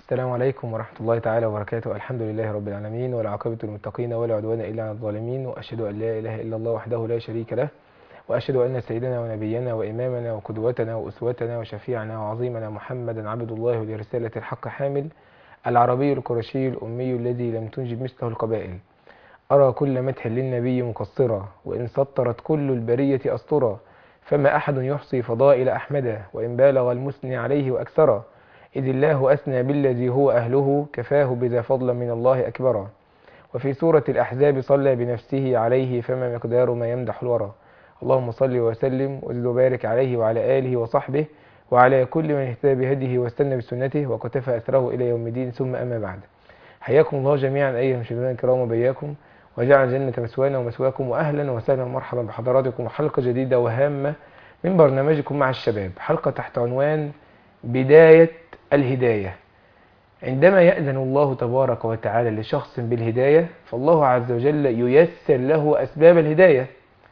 السلام عليكم ورحمة الله تعالى وبركاته الحمد لله رب العالمين والعاقبة للمتقين ولا عدوان إلا على الظالمين وأشهد أن لا إله إلا الله وحده لا شريك له وأشهد أن سيدنا ونبينا وإمامنا وقدوتنا وأسوتنا وشفيعنا وعظيمنا محمدا عبد الله ولرسالة الحق حامل العربي القرشي الأمي الذي لم تنجب مثله القبائل أرى كل مدح للنبي مقصرا وإن سطرت كل البرية أسطرا فما أحد يحصي فضائل أحمدا وإن بالغ المثني عليه وأكثرا إذ الله أثنى بالذي هو أهله كفاه بذا فضلا من الله أكبرا وفي سورة الأحزاب صلى بنفسه عليه فما مقدار ما يمدح الورى اللهم صل وسلم وزد وبارك عليه وعلى آله وصحبه وعلى كل من اهتدى بهديه واستنى بسنته وقتفى أثره إلى يوم الدين ثم أما بعد حياكم الله جميعا أيها المشاهدين الكرام وبياكم وجعل الجنة مسوانا ومسواكم وأهلا وسهلا ومرحبا بحضراتكم حلقة جديدة وهامة من برنامجكم مع الشباب حلقة تحت عنوان بداية الهداية عندما يأذن الله تبارك وتعالى لشخص بالهداية فالله عز وجل ييسر له أسباب الهداية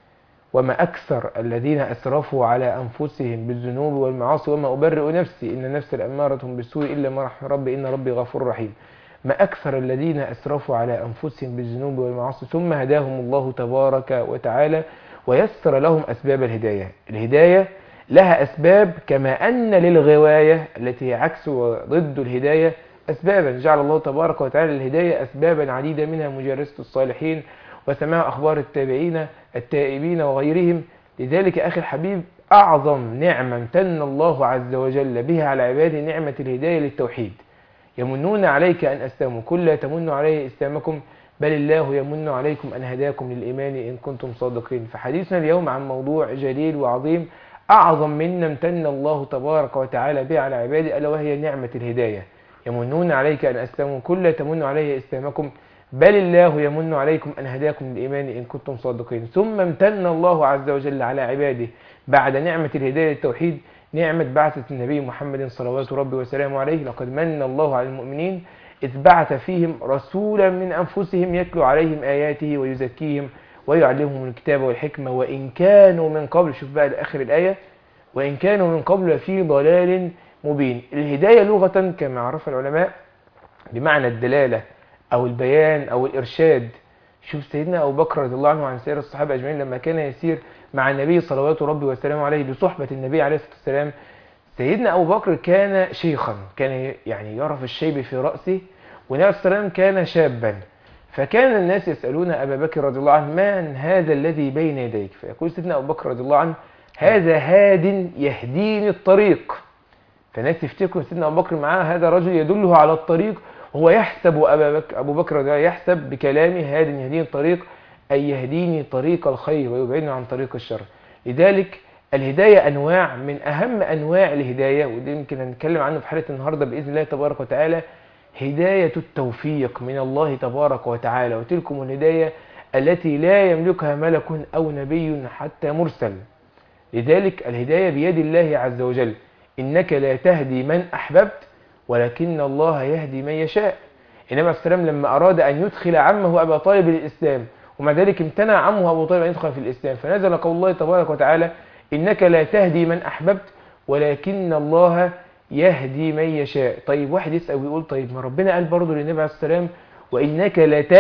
وما أكثر الذين أسرفوا على أنفسهم بالذنوب والمعاصي وما أبرئ نفسي إن نفس الأمارة بالسوء إلا ما رحم ربي إن ربي غفور رحيم ما أكثر الذين أسرفوا على أنفسهم بالذنوب والمعاصي ثم هداهم الله تبارك وتعالى ويسر لهم أسباب الهداية الهداية لها أسباب كما أن للغواية التي هي عكس وضد الهداية أسبابا جعل الله تبارك وتعالى للهداية أسبابا عديدة منها مجالسة الصالحين وسماع أخبار التابعين التائبين وغيرهم لذلك أخي الحبيب أعظم نعمة امتن الله عز وجل بها على عباده نعمة الهداية للتوحيد يمنون عليك أن أسلموا كل لا تمنوا عليه إسلامكم بل الله يمن عليكم أن هداكم للإيمان إن كنتم صادقين فحديثنا اليوم عن موضوع جليل وعظيم أعظم منا امتن الله تبارك وتعالى به على عباده ألا وهي نعمة الهداية يمنون عليك أن أسلموا كل لا تمنوا عليه إسلامكم بل الله يمن عليكم أن هداكم للإيمان إن كنتم صادقين ثم امتن الله عز وجل على عباده بعد نعمة الهداية للتوحيد نعمة بعثة النبي محمد صلوات ربي وسلامه عليه لقد من الله على المؤمنين إذ بعث فيهم رسولا من أنفسهم يتلو عليهم آياته ويزكيهم ويعلمهم الكتاب والحكمة وإن كانوا من قبل شوف بقى آخر الآية وإن كانوا من قبل في ضلال مبين الهداية لغة كما عرف العلماء بمعنى الدلالة أو البيان أو الإرشاد شوف سيدنا أبو بكر رضي الله عنه عن سير الصحابة أجمعين لما كان يسير مع النبي صلوات ربي وسلامه عليه بصحبة النبي عليه الصلاة والسلام سيدنا أبو بكر كان شيخا كان يعني يعرف الشيب في رأسه والنبي عليه السلام كان شابا فكان الناس يسألون أبا بكر رضي الله عنه من هذا الذي بين يديك فيقول سيدنا أبو بكر رضي الله عنه هذا هاد يهديني الطريق فالناس يفتكروا سيدنا أبو بكر معاه هذا رجل يدله على الطريق هو يحسب أبا بكر أبو بكر ده يحسب بكلامه هاد يهديني الطريق أي يهديني طريق الخير ويبعدني عن طريق الشر لذلك الهداية أنواع من أهم أنواع الهداية ودي يمكن هنتكلم عنه في حلقة النهاردة بإذن الله تبارك وتعالى هداية التوفيق من الله تبارك وتعالى وتلكم الهداية التي لا يملكها ملك أو نبي حتى مرسل لذلك الهداية بيد الله عز وجل إنك لا تهدي من أحببت ولكن الله يهدي من يشاء النبي عليه السلام لما أراد أن يدخل عمه أبا طالب الإسلام ومع ذلك امتنع عمه أبو طالب أن يدخل في الإسلام فنزل قول الله تبارك وتعالى إنك لا تهدي من أحببت ولكن الله يهدي من يشاء طيب واحد يسأل ويقول طيب ما ربنا قال برضه للنبي عليه السلام وإنك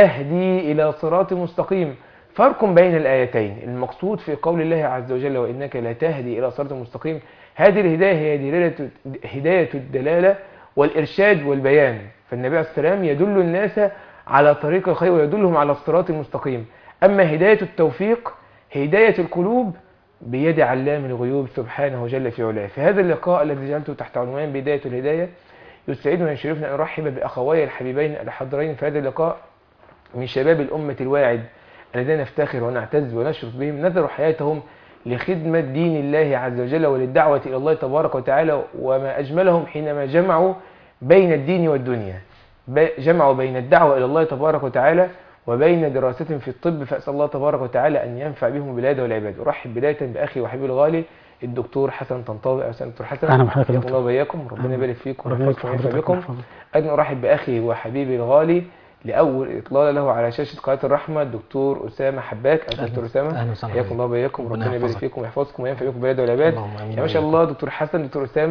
لتهدي إلى صراط مستقيم فرق بين الآيتين المقصود في قول الله عز وجل وإنك لتهدي إلى صراط مستقيم هذه الهداية هي دلالة هداية الدلالة والإرشاد والبيان فالنبي عليه السلام يدل الناس على طريق الخير ويدلهم على الصراط المستقيم أما هداية التوفيق هداية القلوب بيد علام الغيوب سبحانه جل في علاه في هذا اللقاء الذي جعلته تحت عنوان بداية الهداية يسعدنا ويشرفنا أن أرحب بأخوي الحبيبين الحاضرين في هذا اللقاء من شباب الأمة الواعد الذين نفتخر ونعتز ونشرف بهم نذروا حياتهم لخدمة دين الله عز وجل وللدعوة إلى الله تبارك وتعالى وما أجملهم حينما جمعوا بين الدين والدنيا جمعوا بين الدعوة إلى الله تبارك وتعالى وبين دراستهم في الطب فأسأل الله تبارك وتعالى أن ينفع بهم البلاد والعباد أرحب بداية بأخي وحبيبي الغالي الدكتور حسن طنطاوي أهلا دكتور حسن أهلا بحضرتك الله وبياكم ربنا يبارك فيكم ويحفظكم وينفع بكم أيضا أرحب بأخي وحبيبي الغالي لأول إطلالة له على شاشة قناة الرحمة الدكتور أسامة حباك أهلا دكتور أسامة أهلا وسهلا حياكم الله وبياكم ربنا يبارك يحفظك. فيكم ويحفظكم وينفع بكم البلاد والعباد اللهم آمين يا ما شاء الله دكتور حسن دكتور أسامة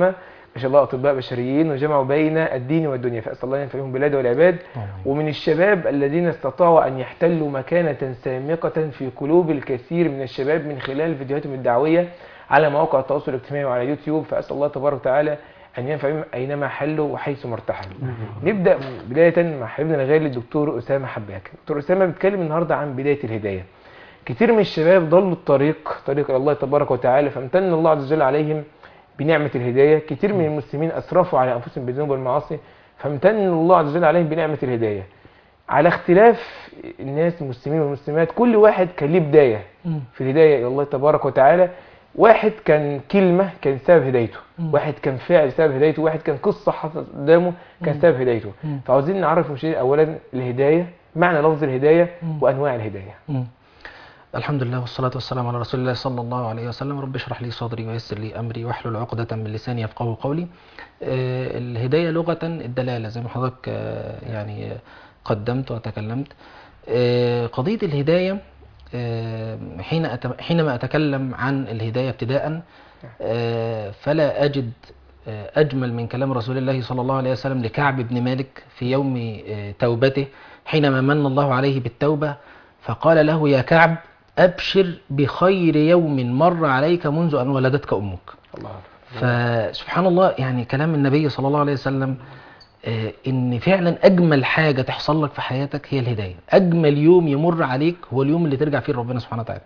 ما شاء الله اطباء بشريين وجمعوا بين الدين والدنيا فاسال الله ان ينفعهم بالبلاد والعباد ومن الشباب الذين استطاعوا ان يحتلوا مكانه سامقه في قلوب الكثير من الشباب من خلال فيديوهاتهم الدعويه على مواقع التواصل الاجتماعي وعلى يوتيوب فاسال الله تبارك وتعالى ان ينفع بهم اينما حلوا وحيث ما ارتحلوا. نبدا بدايه مع حبيبنا الغالي الدكتور اسامه حباك. دكتور اسامه بيتكلم النهارده عن بدايه الهدايه. كتير من الشباب ضلوا الطريق طريق الله تبارك وتعالى فامتن الله عز وجل عليهم بنعمه الهدايه، كتير من المسلمين اسرفوا على انفسهم بالذنوب والمعاصي فامتن الله عز وجل عليهم بنعمه الهدايه. على اختلاف الناس المسلمين والمسلمات كل واحد كان ليه بدايه مم. في الهدايه الى الله تبارك وتعالى واحد كان كلمه كان سبب هدايته مم. واحد كان فعل سبب هدايته واحد كان قصه حصلت قدامه كان مم. سبب هدايته مم. فعاوزين نعرف المشاهدين اولا الهدايه معنى لفظ الهدايه مم. وانواع الهدايه مم. الحمد لله والصلاة والسلام على رسول الله صلى الله عليه وسلم رب اشرح لي صدري ويسر لي أمري واحلل عقدة من لساني يفقهوا قولي آه، الهداية لغة الدلالة زي ما حضرتك آه، يعني آه، قدمت وتكلمت آه، قضية الهداية آه، حين أت- حينما أتكلم عن الهداية ابتداء آه، فلا أجد آه، أجمل من كلام رسول الله صلى الله عليه وسلم لكعب بن مالك في يوم آه، توبته حينما من الله عليه بالتوبة فقال له يا كعب أبشر بخير يوم مر عليك منذ أن ولدتك أمك الله فسبحان الله يعني كلام النبي صلى الله عليه وسلم آه، ان فعلا اجمل حاجه تحصل لك في حياتك هي الهدايه اجمل يوم يمر عليك هو اليوم اللي ترجع فيه لربنا سبحانه وتعالى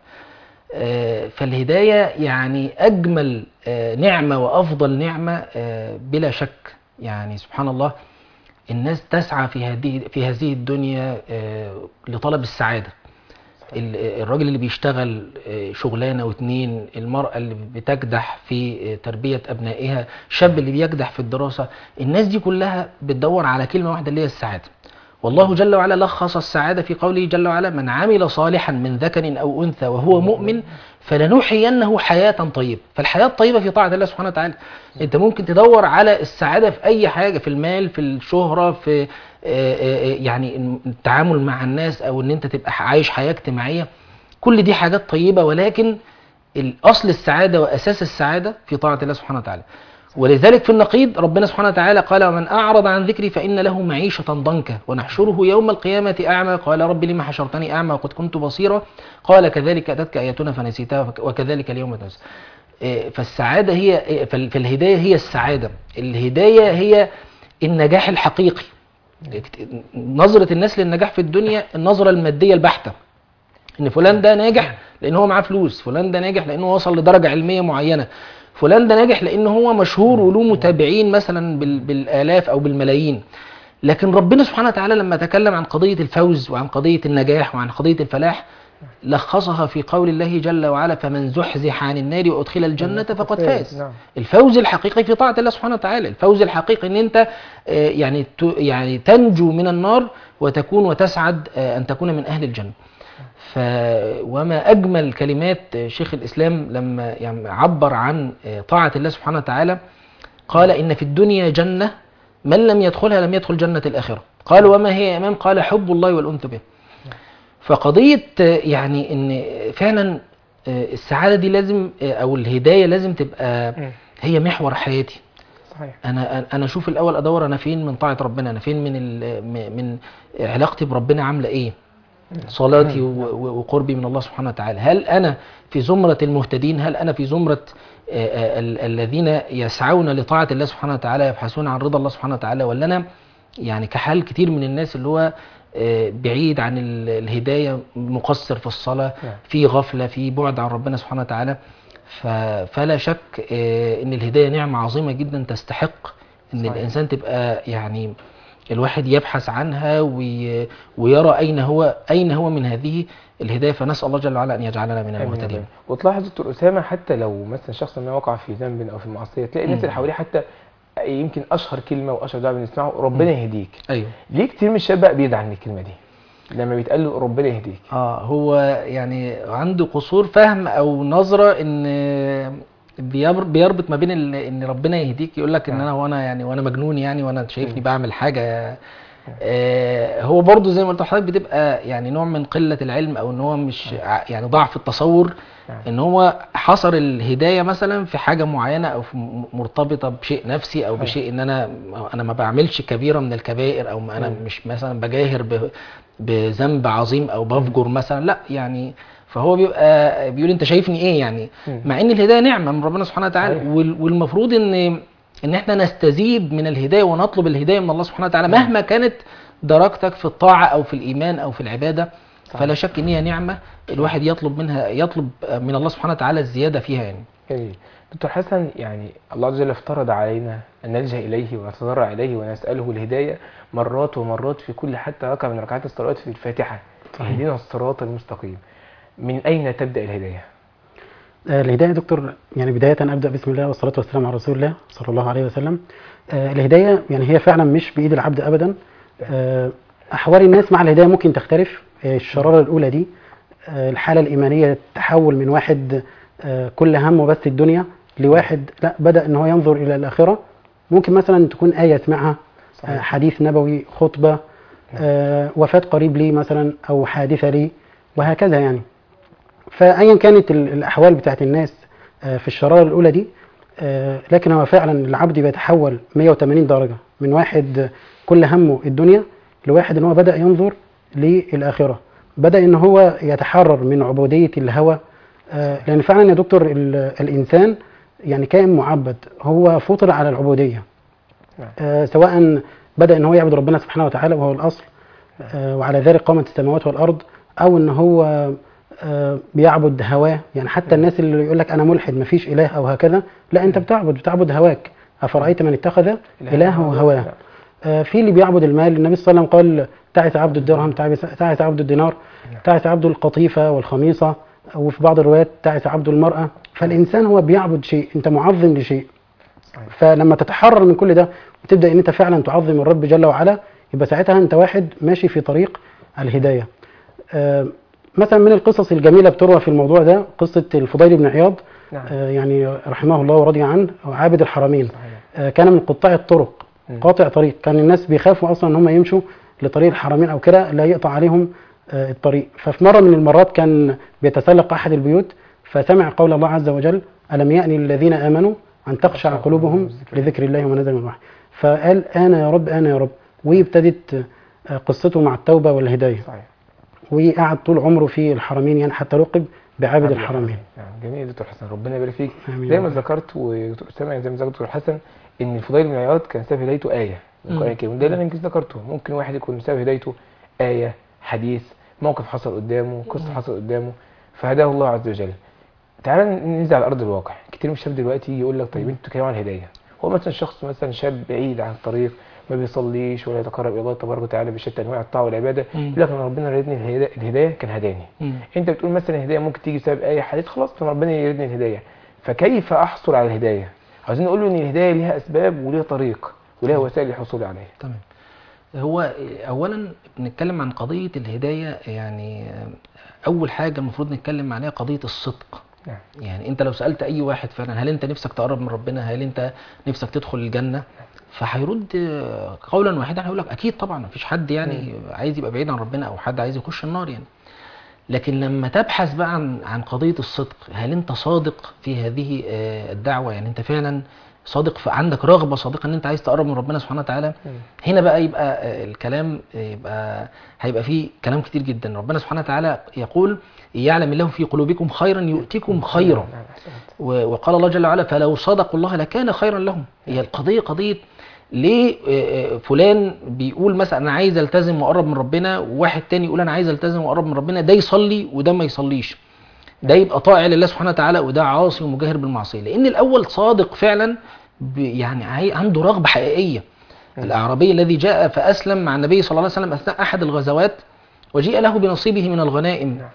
آه، فالهدايه يعني اجمل آه، نعمه وافضل نعمه آه، بلا شك يعني سبحان الله الناس تسعى في هذه في هذه الدنيا آه، لطلب السعاده ال- الراجل اللي بيشتغل آه، شغلانه واتنين المراه اللي بتكدح في آه، تربيه ابنائها الشاب اللي بيكدح في الدراسه الناس دي كلها بتدور على كلمه واحده اللي هي السعاده والله جل وعلا لخص السعاده في قوله جل وعلا من عمل صالحا من ذكر او انثى وهو مؤمن فلنحيينه حياه طيبه فالحياه الطيبه في طاعه الله سبحانه وتعالى انت ممكن تدور على السعاده في اي حاجه في المال في الشهره في آه، آه، آه، يعني التعامل مع الناس او ان انت تبقى عايش حياه اجتماعيه كل دي حاجات طيبه ولكن الاصل السعاده واساس السعاده في طاعه الله سبحانه وتعالى ولذلك في النقيض ربنا سبحانه وتعالى قال ومن اعرض عن ذكري فان له معيشه ضنكا ونحشره يوم القيامه اعمى قال رب لما حشرتني اعمى وقد كنت بصيرا قال كذلك اتتك اياتنا فنسيتها وك- وكذلك اليوم تنسى إيه، فالسعاده هي إيه، فال- فالهدايه هي السعاده الهدايه هي النجاح الحقيقي نظره الناس للنجاح في الدنيا النظره الماديه البحته ان فلان ده ناجح لان هو معاه فلوس فلان ده ناجح لانه وصل لدرجه علميه معينه فلان ده ناجح لان هو مشهور وله متابعين مثلا بال- بالالاف او بالملايين لكن ربنا سبحانه وتعالى لما تكلم عن قضيه الفوز وعن قضيه النجاح وعن قضيه الفلاح لخصها في قول الله جل وعلا فمن زحزح عن النار وادخل الجنه فقد فاز نعم الفوز الحقيقي في طاعة الله سبحانه وتعالى الفوز الحقيقي ان انت آه، يعني ت- يعني تنجو من النار وتكون وتسعد آه، ان تكون من اهل الجنة ف وما اجمل كلمات آه، شيخ الاسلام لما يعني عبر عن آه، طاعة الله سبحانه وتعالى قال ان في الدنيا جنة من لم يدخلها لم يدخل جنة الاخرة قال وما هي يا امام قال حب الله والانثى به فقضية آه، يعني ان فعلا آه، السعادة دي لازم آه، او الهداية لازم تبقى مم. هي محور حياتي صحيح انا انا اشوف الاول ادور انا فين من طاعه ربنا انا فين من ال- م- من علاقتي بربنا عامله ايه صلاتي و- و- وقربي من الله سبحانه وتعالى هل انا في زمره المهتدين هل انا في زمره آه، آه، ال- الذين يسعون لطاعه الله سبحانه وتعالى يبحثون عن رضا الله سبحانه وتعالى ولا انا يعني كحال كتير من الناس اللي هو آه، بعيد عن ال- الهدايه مقصر في الصلاه نعم. في غفله في بعد عن ربنا سبحانه وتعالى ف- فلا شك آه، ان الهدايه نعمه عظيمه جدا تستحق ان صحيح. الانسان تبقى يعني الواحد يبحث عنها وي ويرى اين هو اين هو من هذه الهدايه فنسال الله جل وعلا ان يجعلنا من آمين يا المهتدين رب. وتلاحظ دكتور اسامه حتى لو مثلا شخص ما وقع في ذنب او في معصيه تلاقي الناس مم. اللي حواليه حتى يمكن اشهر كلمه واشهر دعاء بنسمعه ربنا يهديك ايوه ليه كتير من الشباب بقى بيدعم الكلمه دي لما بيتقال له ربنا يهديك اه هو يعني عنده قصور فهم او نظره ان بيبر- بيربط ما بين ال- ان ربنا يهديك يقول لك ان نعم. انا وانا يعني وانا مجنون يعني وانا شايفني مم. بعمل حاجه آه، هو برضو زي ما قلت لحضرتك بتبقى يعني نوع من قلة العلم او ان هو مش ع- يعني ضعف التصور نعم. ان هو حصر الهداية مثلا في حاجة معينة او في م- مرتبطة بشيء نفسي او بشيء ان انا انا ما بعملش كبيرة من الكبائر او ما انا مم. مش مثلا بجاهر ب- بذنب عظيم او بفجر مثلا لا يعني فهو بيبقى بيقول انت شايفني ايه يعني مم. مع ان الهدايه نعمه من ربنا سبحانه وتعالى صحيح. وال- والمفروض ان ان احنا نستزيد من الهدايه ونطلب الهدايه من الله سبحانه وتعالى مهما كانت درجتك في الطاعه او في الايمان او في العباده فلا شك ان هي نعمه الواحد يطلب منها يطلب من الله سبحانه وتعالى الزياده فيها يعني جميل دكتور حسن يعني الله عز وجل افترض علينا أن نلجأ إليه ونتضرع إليه ونسأله الهداية مرات ومرات في كل حتى ركعة من ركعات الصلوات في الفاتحة اهدنا الصراط المستقيم من أين تبدأ الهداية؟ آه، الهداية يا دكتور يعني بداية أبدأ بسم الله والصلاة والسلام على رسول الله صلى الله عليه وسلم آه، الهداية يعني هي فعلا مش بإيد العبد أبدا آه، أحوال الناس مع الهداية ممكن تختلف آه، الشرارة الأولى دي آه، الحالة الإيمانية تحول من واحد آه، كل همه بس الدنيا لواحد لا بدأ إن هو ينظر إلى الآخرة ممكن مثلا تكون آية يسمعها آه، صحيح. حديث نبوي خطبة آه، وفاة قريب لي مثلا أو حادثة لي وهكذا يعني فايا كانت ال- الاحوال بتاعت الناس آه، في الشراره الاولى دي آه، لكن هو فعلا العبد بيتحول 180 درجه من واحد آه، كل همه الدنيا لواحد ان هو بدا ينظر للاخره بدا ان هو يتحرر من عبوديه الهوى آه، لان فعلا يا دكتور ال- الانسان يعني كائن معبد هو فطر على العبوديه نعم. آه، سواء بدا ان هو يعبد ربنا سبحانه وتعالى وهو الاصل آه، وعلى ذلك قامت السماوات والارض او ان هو آه، بيعبد هواه يعني حتى الناس اللي يقول لك انا ملحد مفيش اله او هكذا لا انت بتعبد بتعبد هواك افرايت من اتخذ الهه هواه نعم. آه، في اللي بيعبد المال النبي صلى الله عليه وسلم قال تعس عبد الدرهم تعس تعس عبد الدينار تعس عبد القطيفه والخميصه وفي بعض الروايات تعس عبد المراه فالانسان هو بيعبد شيء انت معظم لشيء صحيح. فلما تتحرر من كل ده وتبدا ان انت فعلا تعظم الرب جل وعلا يبقى ساعتها انت واحد ماشي في طريق الهدايه آه، مثلا من القصص الجميله بتروى في الموضوع ده قصه الفضيل بن عياض نعم آه، يعني رحمه الله ورضي عنه عابد الحرمين صحيح آه، كان من قطاع الطرق مم. قاطع طريق كان الناس بيخافوا اصلا ان هم يمشوا لطريق الحرمين او كده لا يقطع عليهم آه، الطريق ففي مره من المرات كان بيتسلق احد البيوت فسمع قول الله عز وجل الم يأن للذين امنوا ان تخشع قلوبهم لذكر الله وما نزل من الوحي فقال انا يا رب انا يا رب وابتدت آه، قصته مع التوبه والهدايه صحيح وقعد طول عمره في الحرمين يعني حتى لقب بعابد الحرمين نعم جميل يا دكتور حسن ربنا يبارك فيك آمين زي يا ما رب. ذكرت ودكتور اسامه زي ما ذكرت دكتور حسن ان الفضيل بن عياض كان سبب هدايته ايه من مم. القران الكريم ده اللي انا يمكن ذكرته ممكن واحد يكون سبب هدايته ايه حديث موقف حصل قدامه قصه حصل قدامه فهداه الله عز وجل تعال ننزل على ارض الواقع كتير من الشباب دلوقتي يجي يقول لك طيب انتوا بتتكلموا عن الهدايه هو مثلا شخص مثلا شاب بعيد عن الطريق ما بيصليش ولا يتقرب الى الله تبارك وتعالى بشتى انواع الطاعه والعباده مم. يقول لك انا ربنا رادني الهدا- الهدايه كان هداني مم. انت بتقول مثلا الهدايه ممكن تيجي بسبب اي حديث خلاص طب ربنا يردني الهدايه فكيف احصل على الهدايه عاوزين نقول له ان الهدايه ليها اسباب وليها طريق وليها وسائل للحصول عليها تمام هو اولا بنتكلم عن قضيه الهدايه يعني اول حاجه المفروض نتكلم عليها قضيه الصدق نعم يعني انت لو سالت اي واحد فعلا هل انت نفسك تقرب من ربنا هل انت نفسك تدخل الجنه فهيرد آه، قولا واحدا هيقول لك اكيد طبعا مفيش حد يعني عايز يبقى بعيد عن ربنا او حد عايز يخش النار يعني لكن لما تبحث بقى عن عن قضيه الصدق هل انت صادق في هذه آه، الدعوه يعني انت فعلا صادق في عندك رغبه صادقه ان انت عايز تقرب من ربنا سبحانه وتعالى مم. هنا بقى يبقى آه، الكلام آه، يبقى هيبقى فيه كلام كتير جدا ربنا سبحانه وتعالى يقول يعلم الله في قلوبكم خيرا يؤتكم خيرا نعم احسنت و- وقال الله جل وعلا فلو صدقوا الله لكان خيرا لهم هي القضية قضية ليه آه، آه، فلان بيقول مثلا انا عايز التزم واقرب من ربنا وواحد تاني يقول انا عايز التزم واقرب من ربنا ده يصلي وده ما يصليش ده يبقى طائع لله سبحانه وتعالى وده عاصي ومجاهر بالمعصيه لان الاول صادق فعلا ب- يعني عاي- عنده رغبه حقيقيه الاعرابي الذي جاء فاسلم مع النبي صلى الله عليه وسلم اثناء احد الغزوات وجيء له بنصيبه من الغنائم نعم.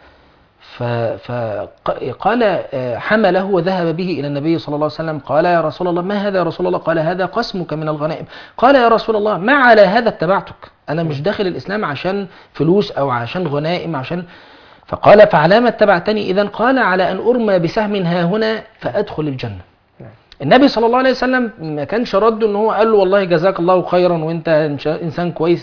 فقال حمله وذهب به إلى النبي صلى الله عليه وسلم قال يا رسول الله ما هذا يا رسول الله قال هذا قسمك من الغنائم قال يا رسول الله ما على هذا اتبعتك أنا مش داخل الإسلام عشان فلوس أو عشان غنائم عشان فقال فعلى ما اتبعتني إذا قال على أن أرمى بسهم ها هنا فأدخل الجنة نعم. النبي صلى الله عليه وسلم ما كانش رده ان هو قال له والله جزاك الله خيرا وانت إنش- انسان كويس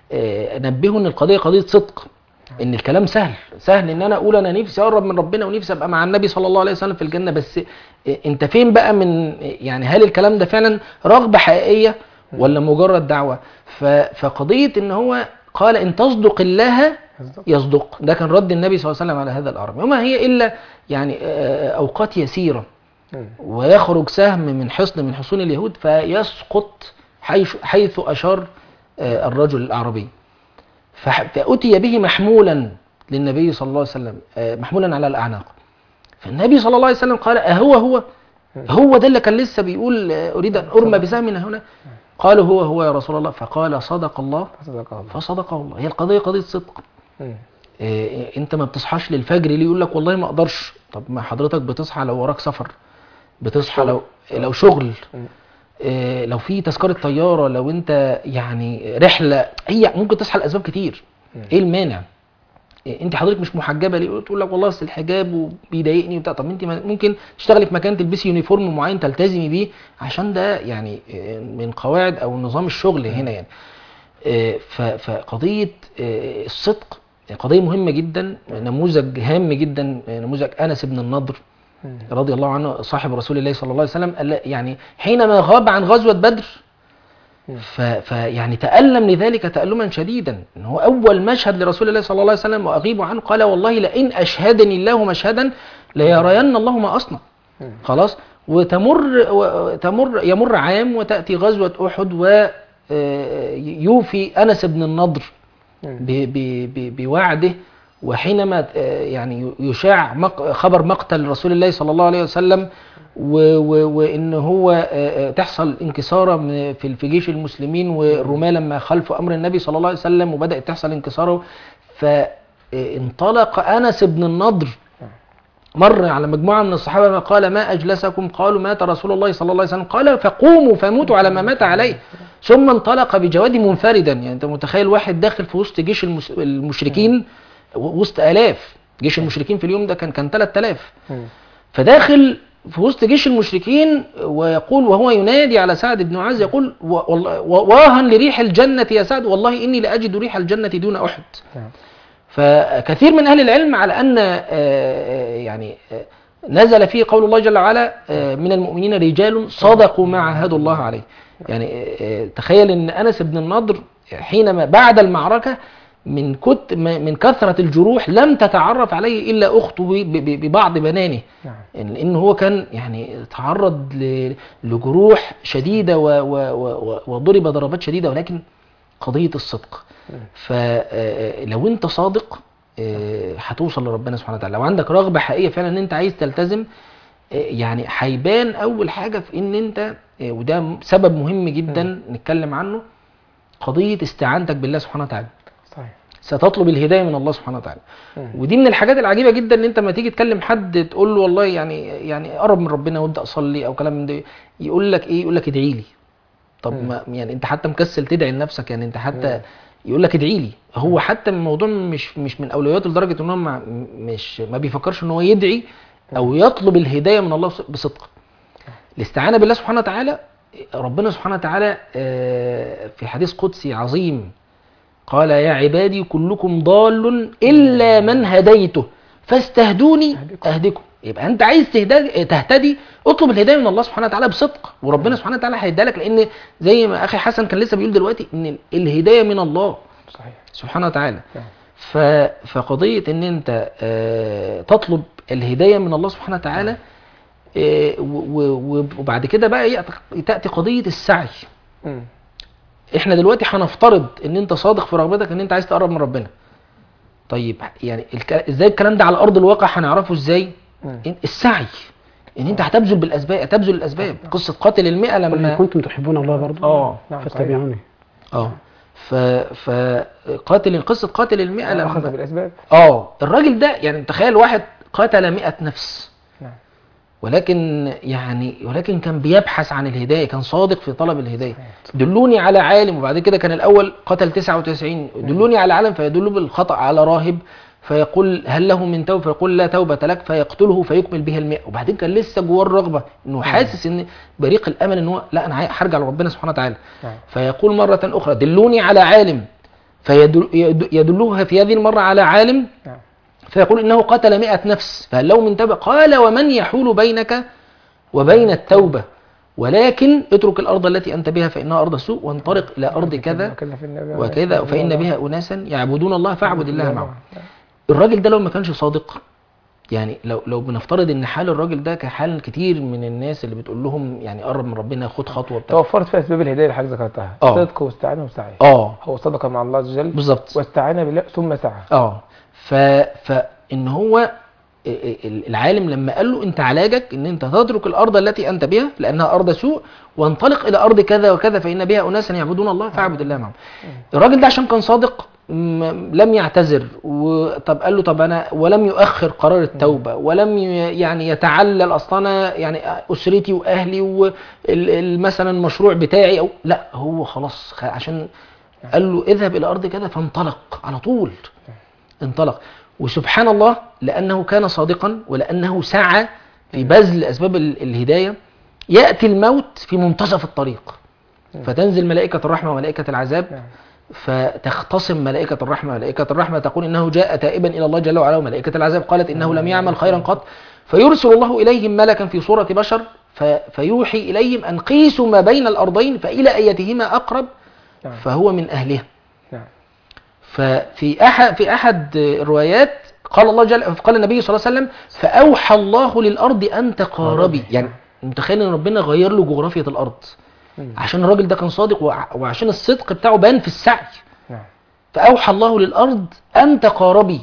آه، نبهوا ان القضيه قضيه صدق ان الكلام سهل سهل ان انا اقول انا نفسي اقرب من ربنا ونفسي ابقى مع النبي صلى الله عليه وسلم في الجنه بس آه، انت فين بقى من يعني هل الكلام ده فعلا رغبه حقيقيه ولا مجرد دعوه ف- فقضيه ان هو قال ان تصدق الله بالظبط. يصدق ده كان رد النبي صلى الله عليه وسلم على هذا الأرض وما هي إلا يعني آه، أوقات يسيرة مم. ويخرج سهم من حصن من حصون اليهود فيسقط حيث, حيث أشار آه، الرجل الأعرابي فح- فأتي به محمولا للنبي صلى الله عليه وسلم آه، محمولا على الأعناق فالنبي صلى الله عليه وسلم قال أهو هو هو ده اللي كان لسه بيقول آه، أريد أن أرمى بسهم من هنا قالوا هو هو يا رسول الله فقال صدق الله صدق الله فصدقه الله هي القضية قضية صدق مم. إيه انت ما بتصحاش للفجر ليه يقول لك والله ما اقدرش طب ما حضرتك بتصحى لو وراك سفر بتصحى لو لو شغل مم. إيه لو في تذكرة طيارة لو انت يعني رحلة هي ممكن تصحى لاسباب كتير مم. ايه المانع إيه انت حضرتك مش محجبة ليه تقول لك والله اصل الحجاب وبيضايقني وبتاع طب انت ما- ممكن تشتغلي في مكان تلبسي يونيفورم معين تلتزمي بيه عشان ده يعني إيه، من قواعد او نظام الشغل هنا يعني آه، ف- فقضية آه، الصدق قضية مهمة جدا نموذج هام جدا آه، نموذج أنس بن النضر مم. رضي الله عنه صاحب رسول الله صلى الله عليه وسلم قال- يعني حينما غاب عن غزوة بدر مم. ف- فيعني تألم لذلك تألما شديدا إن هو أول مشهد لرسول الله صلى الله عليه وسلم وأغيب عنه قال والله لئن أشهدني الله مشهدا ليرين الله ما أصنع مم. خلاص وتمر و- تمر يمر عام وتأتي غزوة أحد ويوفي أنس بن النضر مم. ب- ب- ب- بوعده وحينما آه، يعني يشاع مق- خبر مقتل رسول الله صلى الله عليه وسلم و- و- وان هو آه، آه، تحصل انكساره من- في في جيش المسلمين والرماة لما خلفوا امر النبي صلى الله عليه وسلم وبدات تحصل انكساره فانطلق انس بن النضر مر على مجموعه من الصحابه قال ما اجلسكم قالوا مات رسول الله صلى الله عليه وسلم قال فقوموا فموتوا على ما مات عليه ثم انطلق بجواد منفردا يعني انت متخيل واحد داخل في وسط جيش المس- المشركين وسط الاف جيش المشركين في اليوم ده كان كان 3000 مم. فداخل في وسط جيش المشركين ويقول وهو ينادي على سعد بن معاذ يقول و- والله- واها لريح الجنة يا سعد والله إني لأجد ريح الجنة دون أحد نعم. فكثير من أهل العلم على أن آه، آه، يعني آه، نزل فيه قول الله جل وعلا آه، من المؤمنين رجال صدقوا ما عاهدوا الله عليه يعني آه، آه، تخيل أن أنس بن النضر حينما بعد المعركة من كت من كثرة الجروح لم تتعرف عليه إلا أخته ب- ب- ببعض بنانه نعم. لأن هو كان يعني تعرض ل- لجروح شديدة و- و- و- وضرب ضربات شديدة ولكن قضية الصدق فلو انت صادق آه، هتوصل لربنا سبحانه وتعالى لو عندك رغبة حقيقية فعلا ان انت عايز تلتزم آه، يعني هيبان اول حاجة في ان انت آه، وده سبب مهم جدا نتكلم عنه قضية استعانتك بالله سبحانه وتعالى صحيح ستطلب الهداية من الله سبحانه وتعالى مم. ودي من الحاجات العجيبه جدا ان انت لما تيجي تكلم حد تقول له والله يعني يعني قرب من ربنا وابدا اصلي او كلام من ده يقول لك ايه يقول لك ادعي لي طب مم. ما يعني انت حتى مكسل تدعي لنفسك يعني انت حتى يقول لك ادعي لي هو حتى الموضوع مش مش من اولوياته لدرجه ان هو ما- مش ما بيفكرش ان هو يدعي او يطلب الهدايه من الله بصدق الاستعانه بالله سبحانه وتعالى ربنا سبحانه وتعالى آه، في حديث قدسي عظيم قال يا عبادي كلكم ضال إلا من هديته فاستهدوني أهدكم يبقى أنت عايز تهدى تهتدي اطلب الهداية من الله سبحانه وتعالى بصدق وربنا سبحانه وتعالى هيديها لك لأن زي ما أخي حسن كان لسه بيقول دلوقتي إن الهداية من الله صحيح سبحانه وتعالى نعم. ف... فقضية ان انت آه، تطلب الهداية من الله سبحانه وتعالى آه، و- و- وبعد كده بقى يأت- تأتي قضية السعي مم. احنا دلوقتي هنفترض ان انت صادق في رغبتك ان انت عايز تقرب من ربنا طيب يعني الك... ازاي الكلام ده على ارض الواقع هنعرفه ازاي مم. إن- السعي ان انت هتبذل بالاسباب تبذل الاسباب قصة قاتل المئة قل إن لما كنتم تحبون الله برضه اه نعم صحيح. فاتبعوني اه ف فقاتل قصة قاتل المئة لما أخذ بالأسباب اه الراجل ده يعني تخيل واحد قتل مئة نفس نعم ولكن يعني ولكن كان بيبحث عن الهداية كان صادق في طلب الهداية صحيح. دلوني على عالم وبعد كده كان الأول قتل 99 دلوني على عالم فيدل بالخطأ على راهب فيقول هل له من توبة فيقول لا توبة لك فيقتله فيكمل به المئة وبعدين كان لسه جواه الرغبة انه حاسس ان بريق الامل ان هو لا انا عاي- هرجع لربنا سبحانه وتعالى نعم. فيقول مرة أخرى دلوني على عالم فيدلها في هذه المرة على عالم نعم. فيقول إنه قتل مئة نفس فهل له من توبة قال ومن يحول بينك وبين التوبة ولكن اترك الأرض التي أنت بها فإنها أرض سوء وانطلق إلى أرض كذا وكذا في النبي وكذا فإن بها أناسا يعبدون الله فاعبد الله معهم الراجل ده لو ما كانش صادق يعني لو لو بنفترض ان حال الراجل ده كحال كتير من الناس اللي بتقول لهم يعني قرب من ربنا خد خطوه بتاع توفرت في اسباب الهدايه اللي حضرتك ذكرتها آه. صدق واستعانه وسعي اه هو صدق مع الله عز وجل بالظبط واستعان بالله ثم سعى اه ف فان هو ال- العالم لما قال له انت علاجك ان انت تترك الارض التي انت بها لانها ارض سوء وانطلق الى ارض كذا وكذا فان بها اناسا يعبدون الله فاعبد الله معهم الراجل ده عشان كان صادق م- لم يعتذر وطب قال له طب انا ولم يؤخر قرار التوبه ولم ي- يعني يتعلل اصلا انا يعني اسرتي واهلي ومثلا المشروع بتاعي او لا هو خلاص خ- عشان قال له اذهب الى ارض كذا فانطلق على طول انطلق وسبحان الله لأنه كان صادقا ولأنه سعى في بذل أسباب ال- الهداية يأتي الموت في منتصف الطريق فتنزل ملائكة الرحمة وملائكة العذاب نعم. فتختصم ملائكة الرحمة ملائكة الرحمة تقول إنه جاء تائبا إلى الله جل وعلا وملائكة العذاب قالت إنه لم يعمل خيرا قط فيرسل الله إليهم ملكا في صورة بشر ف- فيوحي إليهم أن قيسوا ما بين الأرضين فإلى أيتهما أقرب نعم. فهو من أهلها نعم ففي احد في احد الروايات قال الله جل قال النبي صلى الله عليه وسلم فاوحى الله للارض ان تقاربي يعني متخيل ان ربنا غير له جغرافيه الارض مم. عشان الراجل ده كان صادق وع- وعشان الصدق بتاعه بان في السعي نعم فاوحى الله للارض ان تقاربي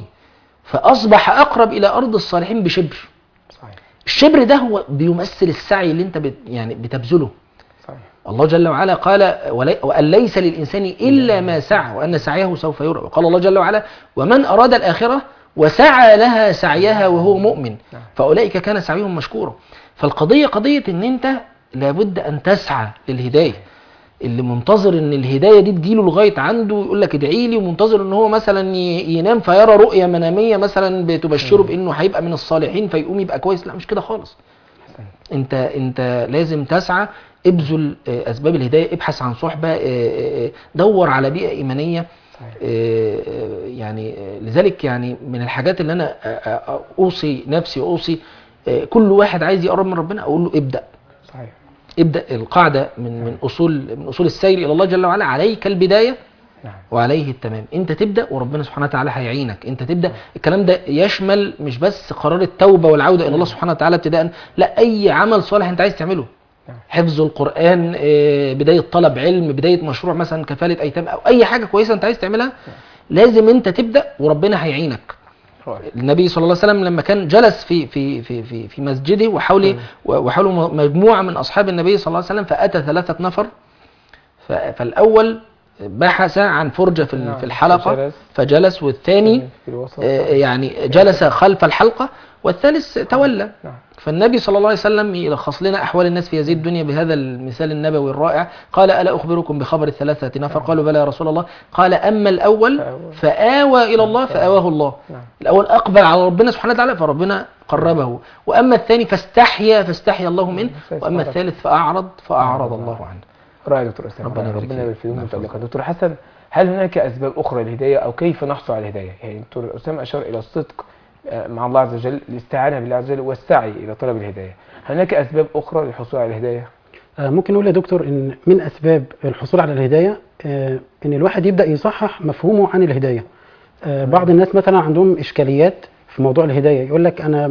فاصبح اقرب الى ارض الصالحين بشبر صحيح الشبر ده هو بيمثل السعي اللي انت بت يعني بتبذله صحيح الله جل وعلا قال ولي- وأن ليس للإنسان إلا ما سعى وأن سعيه سوف يرى وقال الله جل وعلا ومن أراد الآخرة وسعى لها سعيها وهو مؤمن نعم. فأولئك كان سعيهم مشكورا فالقضية قضية أن أنت لابد أن تسعى للهداية اللي منتظر ان الهدايه دي تجيله لغايه عنده يقول لك ادعي لي ومنتظر ان هو مثلا ي- ينام فيرى رؤيه مناميه مثلا بتبشره بانه هيبقى من الصالحين فيقوم يبقى كويس لا مش كده خالص انت انت لازم تسعى ابذل آه، اسباب الهدايه ابحث عن صحبه آه، آه، آه، دور على بيئه ايمانيه صحيح آه، آه، يعني آه، لذلك يعني من الحاجات اللي انا آه، آه، اوصي نفسي واوصي آه، كل واحد عايز يقرب من ربنا اقول له ابدا صحيح ابدا القاعده من من اصول من اصول السير الى الله جل وعلا عليك البدايه نعم وعليه التمام انت تبدا وربنا سبحانه وتعالى هيعينك انت تبدا الكلام ده يشمل مش بس قرار التوبه والعوده الى الله سبحانه وتعالى ابتداء لا اي عمل صالح انت عايز تعمله نعم. حفظ القران آه، بدايه طلب علم بدايه مشروع مثلا كفاله ايتام او اي حاجه كويسه انت عايز تعملها لازم انت تبدا وربنا هيعينك رائع النبي صلى الله عليه وسلم لما كان جلس في في في في, في مسجده وحوله وحوله مجموعه من اصحاب النبي صلى الله عليه وسلم فاتى ثلاثه نفر ف- فالاول بحث عن فرجه في ال- نعم. في الحلقه فجلس. فجلس والثاني في الوسط آه، يعني جلس خلف الحلقه والثالث تولى نعم فالنبي صلى الله عليه وسلم يلخص لنا احوال الناس في هذه الدنيا بهذا المثال النبوي الرائع قال الا اخبركم بخبر الثلاثه نفر قالوا بلى يا رسول الله قال اما الاول فآوى. فآوى الى الله فآواه الله نعم الاول اقبل على ربنا سبحانه وتعالى فربنا قربه واما الثاني فاستحيا فاستحيا الله منه واما الثالث فاعرض فاعرض الله عنه رائع يا دكتور اسامه ربنا يبارك ربنا فيك. يبارك فيكم نعم. متعلقه دكتور حسن هل هناك اسباب اخرى للهدايه او كيف نحصل على الهدايه يعني دكتور اسامه اشار الى الصدق آه، مع الله عز وجل الاستعانه بالله عز وجل والسعي الى طلب الهدايه هل هناك اسباب اخرى للحصول على الهدايه آه، ممكن نقول يا دكتور ان من اسباب الحصول على الهدايه آه، ان الواحد يبدا يصحح مفهومه عن الهدايه آه، بعض الناس مثلا عندهم اشكاليات في موضوع الهدايه يقول لك انا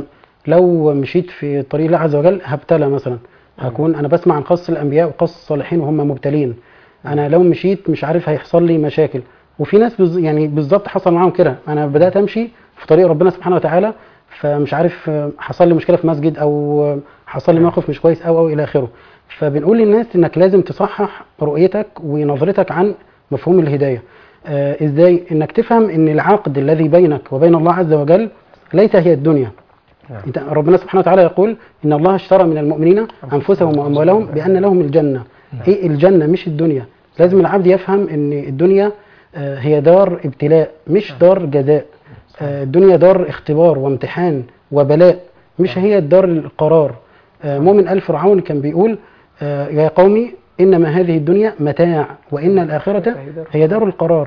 لو مشيت في طريق الله عز وجل هبتلى مثلا هكون انا بسمع عن قصص الانبياء وقصص الصالحين وهم مبتلين انا لو مشيت مش عارف هيحصل لي مشاكل وفي ناس بز يعني بالظبط حصل معاهم كده انا بدات امشي في طريق ربنا سبحانه وتعالى فمش عارف آه، حصل لي مشكله في مسجد او آه، حصل لي موقف مش كويس او او الى اخره فبنقول للناس انك لازم تصحح رؤيتك ونظرتك عن مفهوم الهدايه آه ازاي انك تفهم ان العقد الذي بينك وبين الله عز وجل ليس هي الدنيا نعم. انت ربنا سبحانه وتعالى يقول ان الله اشترى من المؤمنين انفسهم واموالهم بان لهم الجنه ايه الجنه مش الدنيا لازم العبد يفهم ان الدنيا آه، هي دار ابتلاء مش دار جزاء آه، الدنيا دار اختبار وامتحان وبلاء مش هي دار القرار آه، مؤمن آل فرعون كان بيقول آه، يا قومي إنما هذه الدنيا متاع وإن الآخرة هي دار القرار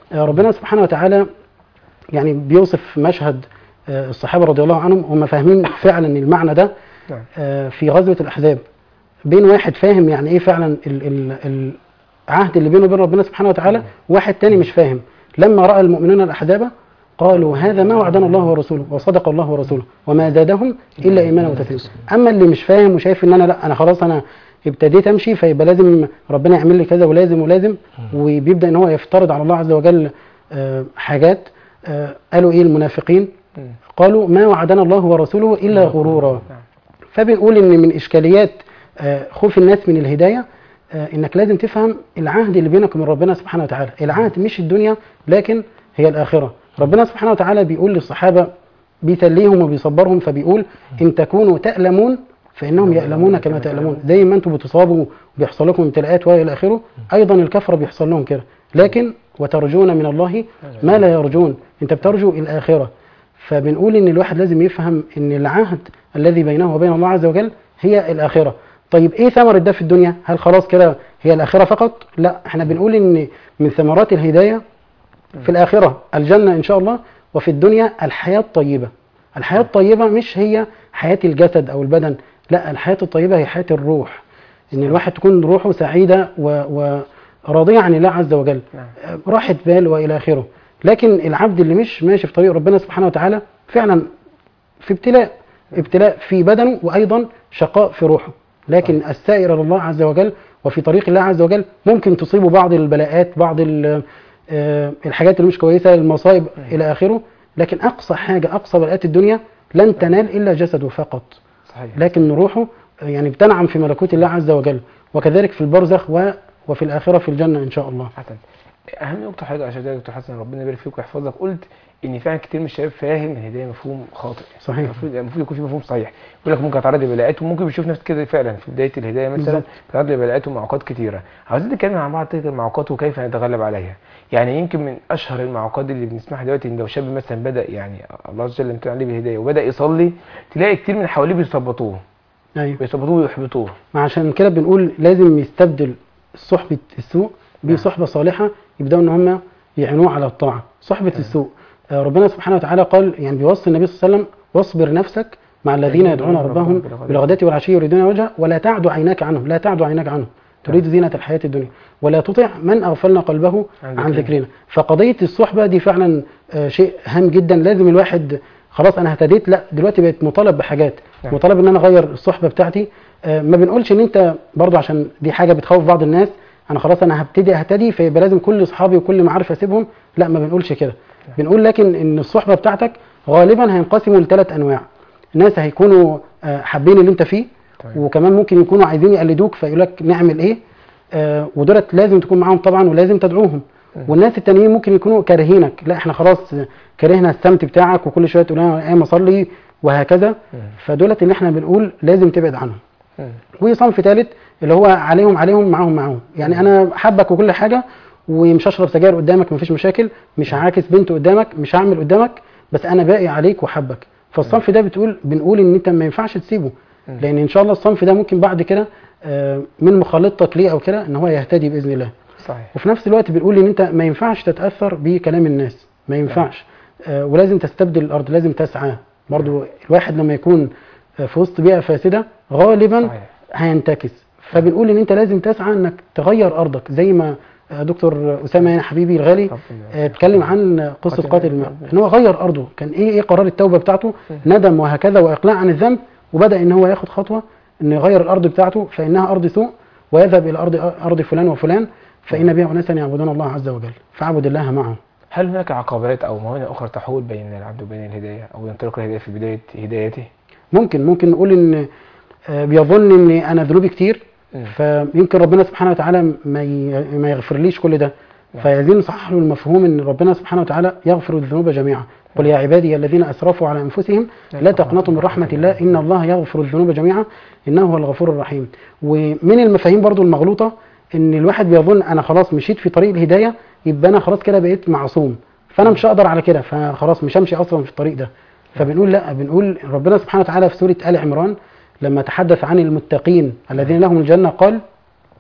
آه، ربنا سبحانه وتعالى يعني بيوصف مشهد آه، الصحابة رضي الله عنهم هم فاهمين فعلا المعنى ده نعم آه، في غزوة الأحزاب بين واحد فاهم يعني إيه فعلا ال ال العهد اللي بينه وبين ربنا سبحانه وتعالى واحد تاني مش فاهم لما رأى المؤمنون الأحزاب قالوا هذا ما وعدنا الله ورسوله وصدق الله ورسوله وما زادهم إلا إيمانا وتسليما أما اللي مش فاهم وشايف إن أنا لا أنا خلاص أنا ابتديت أمشي فيبقى لازم ربنا يعمل لي كذا ولازم ولازم وبيبدأ إن هو يفترض على الله عز وجل آه، حاجات آه، قالوا إيه المنافقين مم. قالوا ما وعدنا الله ورسوله إلا غرورا نعم. فبنقول ان من اشكاليات آه، خوف الناس من الهدايه آه، انك لازم تفهم العهد اللي بينك وبين ربنا سبحانه وتعالى العهد مش الدنيا لكن هي الاخره ربنا سبحانه وتعالى بيقول للصحابه بيسليهم وبيصبرهم فبيقول ان تكونوا تألمون فانهم يألمون كما تألمون زي ما انتم بتصابوا وبيحصل لكم ابتلاءات والى اخره ايضا الكفره بيحصل لهم كده لكن وترجون من الله ما لا يرجون انت بترجو الاخره فبنقول ان الواحد لازم يفهم ان العهد الذي بينه وبين الله عز وجل هي الاخره طيب ايه ثمرة ده في الدنيا هل خلاص كده هي الاخره فقط لا احنا بنقول ان من ثمرات الهدايه في الاخره الجنه ان شاء الله وفي الدنيا الحياه الطيبه الحياه الطيبه مش هي حياه الجسد او البدن لا الحياه الطيبه هي حياه الروح ان الواحد تكون روحه سعيده و- وراضيه عن الله عز وجل نعم. راحة بال والى اخره لكن العبد اللي مش ماشي في طريق ربنا سبحانه وتعالى فعلا في ابتلاء ابتلاء في بدنه وايضا شقاء في روحه لكن السائر الى الله عز وجل وفي طريق الله عز وجل ممكن تصيبه بعض البلاءات بعض ال- آه، الحاجات اللي مش كويسه المصائب الى اخره لكن اقصى حاجه اقصى بلاءات الدنيا لن تنال الا جسده فقط صحيح لكن روحه يعني بتنعم في ملكوت الله عز وجل وكذلك في البرزخ و- وفي الاخره في الجنه ان شاء الله حسن اهم نقطه حاجه عشان كده يا دكتور حسن ربنا يبارك فيك ويحفظك قلت ان فعلا كتير من الشباب فاهم ان الهدايه مفهوم خاطئ صحيح. المفروض المفروض يكون في مفهوم صحيح يقول لك ممكن اتعرض لبلاءات وممكن بيشوف نفسه كده فعلا في بدايه الهدايه مثلا بالظبط. بيتعرض لبلاءات ومعوقات كتيره عاوزين نتكلم عن بعض تلك المعوقات وكيف نتغلب عليها يعني يمكن من اشهر المعوقات اللي بنسمعها دلوقتي ان لو شاب مثلا بدا يعني الله عز وجل امتن عليه بالهدايه وبدا يصلي تلاقي كتير من اللي حواليه بيثبطوه ايوه بيثبطوه ويحبطوه ما عشان كده بنقول لازم يستبدل صحبة السوء بصحبة صالحة يبدأوا ان هم يعينوه على الطاعة صحبة السوء آه، ربنا سبحانه وتعالى قال يعني بيوصي النبي صلى الله عليه وسلم واصبر نفسك مع الذين يدعون ربهم بالغداة والعشي يريدون وجهه ولا تعد عيناك عنهم لا تعد عيناك عنهم تريد زينة الحياة الدنيا ولا تطع من أغفلنا قلبه عن عن ذكرنا. ذكرنا فقضية الصحبة دي فعلا آه، شيء هام جدا لازم الواحد خلاص انا اهتديت لا دلوقتي بقيت مطالب بحاجات نعم. مطالب ان انا اغير الصحبة بتاعتي آه، ما بنقولش ان انت برضو عشان دي حاجة بتخوف بعض الناس انا خلاص انا هبتدي اهتدي فيبقى لازم كل اصحابي وكل معارف اسيبهم لا ما بنقولش كده بنقول لكن ان الصحبة بتاعتك غالبا هينقسموا لثلاث انواع ناس هيكونوا آه، حابين اللي انت فيه تمام. وكمان ممكن يكونوا عايزين يقلدوك فيقول لك نعمل ايه آه، ودولت لازم تكون معاهم طبعا ولازم تدعوهم والناس التانيين ممكن يكونوا كارهينك لا احنا خلاص كرهنا السمت بتاعك وكل شويه تقول انا قايم اصلي وهكذا فدولت اللي احنا بنقول لازم تبعد عنهم مم. وصنف ثالث اللي هو عليهم عليهم معاهم معاهم يعني انا حبك وكل حاجه ومش هشرب سجاير قدامك مفيش مشاكل مش هعاكس بنت قدامك مش هعمل قدامك بس انا باقي عليك وحبك فالصنف ده بتقول بنقول ان انت ما ينفعش تسيبه لان ان شاء الله الصنف ده ممكن بعد كده آه، من مخالطتك ليه او كده ان هو يهتدي باذن الله صحيح وفي نفس الوقت بنقول ان انت ما ينفعش تتاثر بكلام الناس ما ينفعش آه ولازم تستبدل الارض لازم تسعى برضو الواحد لما يكون آه، في وسط بيئه فاسده غالبا صحيح. هينتكس فبنقول ان انت لازم تسعى انك تغير ارضك زي ما آه، دكتور اسامه يعني حبيبي الغالي ربنا آه، اتكلم عن قصه قاتل قاتل الماء. الماء ان هو غير ارضه كان ايه ايه قرار التوبه بتاعته ندم وهكذا واقلاع عن الذنب وبدا ان هو ياخد خطوه انه يغير الارض بتاعته فانها ارض سوء ويذهب الى ارض ارض فلان وفلان فان بها اناسا يعبدون الله عز وجل فاعبد الله معهم هل هناك عقبات او موانع اخرى تحول بين العبد وبين الهدايه او ينطلق الهدايه في بدايه هدايته؟ ممكن ممكن نقول ان آه، بيظن ان انا ذنوبي كتير مم. فيمكن ربنا سبحانه وتعالى ما ي- ما يغفرليش كل ده نعم. فعايزين نصحح له المفهوم ان ربنا سبحانه وتعالى يغفر الذنوب جميعا قل يا عبادي الذين اسرفوا على انفسهم لا تقنطوا من رحمه الله ان الله يغفر الذنوب جميعا انه هو الغفور الرحيم ومن المفاهيم برضو المغلوطه ان الواحد بيظن انا خلاص مشيت في طريق الهدايه يبقى انا خلاص كده بقيت معصوم فانا مش هقدر على كده فخلاص مش همشي اصلا في الطريق ده فبنقول لا بنقول ربنا سبحانه وتعالى في سوره ال عمران لما تحدث عن المتقين الذين لهم الجنه قال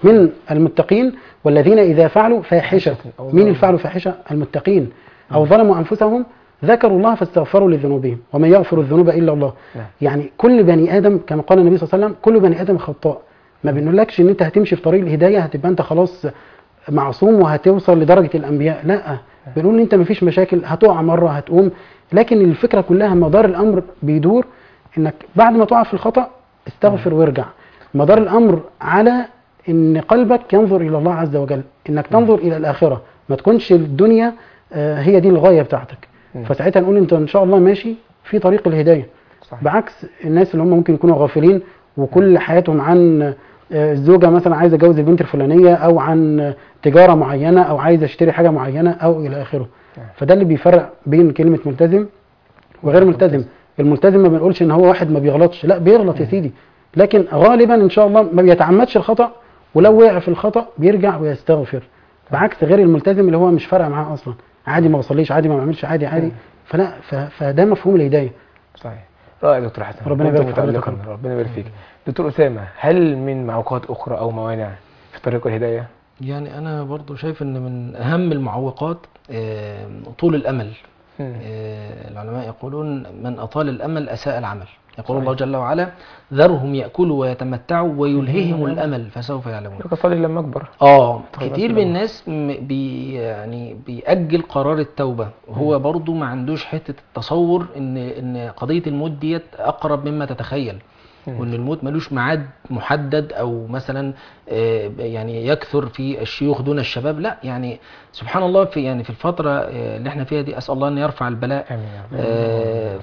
من المتقين والذين إذا فعلوا فاحشة أو مين ظلموا. اللي فعلوا فاحشة المتقين أو ظلموا أنفسهم ذكروا الله فاستغفروا لذنوبهم ومن يغفر الذنوب إلا الله نعم. يعني كل بني آدم كما قال النبي صلى الله عليه وسلم كل بني آدم خطاء ما بنقولكش ان انت هتمشي في طريق الهدايه هتبقى انت خلاص معصوم وهتوصل لدرجه الانبياء لا بنقول ان انت مفيش مشاكل هتقع مره هتقوم لكن الفكره كلها مدار الامر بيدور انك بعد ما تقع في الخطا استغفر وارجع مدار الامر على ان قلبك ينظر الى الله عز وجل انك تنظر الى الاخره ما تكونش الدنيا آه، هي دي الغايه بتاعتك مم. فساعتها نقول انت ان شاء الله ماشي في طريق الهدايه صحيح. بعكس الناس اللي هم ممكن يكونوا غافلين وكل حياتهم عن آه، الزوجه مثلا عايزه اتجوز البنت الفلانيه او عن آه، تجاره معينه او عايزه اشتري حاجه معينه او الى اخره نعم. فده اللي بيفرق بين كلمه ملتزم وغير ملتزم الملتزم ما بنقولش ان هو واحد ما بيغلطش لا بيغلط يا سيدي لكن غالبا ان شاء الله ما بيتعمدش الخطا ولو وقع في الخطا بيرجع ويستغفر بعكس غير الملتزم اللي هو مش فارقه معاه اصلا عادي ما بصليش عادي ما بعملش عادي عادي فلا ف- فده مفهوم الهدايه صحيح رائع يا دكتور حسن ربنا كنت يبارك في متألقا حضرتك. ربنا يبارك فيك دكتور أسامة هل من معوقات أخرى أو موانع في طريق الهداية؟ يعني انا برضو شايف ان من اهم المعوقات آه، طول الامل مم. آه، العلماء يقولون من أطال الأمل أساء العمل يقول صحيح. الله جل وعلا ذرهم يأكلوا ويتمتعوا ويلههم الأمل فسوف يعلمون لك أصلي لما أكبر اه طيب، كتير أصل من الناس م- بي يعني بيأجل قرار التوبة هو برضو ما عندوش حتة التصور ان ان قضية الموت ديت اقرب مما تتخيل مم. وان الموت ملوش ميعاد محدد او مثلا آه، يعني يكثر في الشيوخ دون الشباب لا يعني سبحان الله في يعني في الفترة آه، اللي احنا فيها دي اسأل الله ان يرفع البلاء آمين يا رب. آه،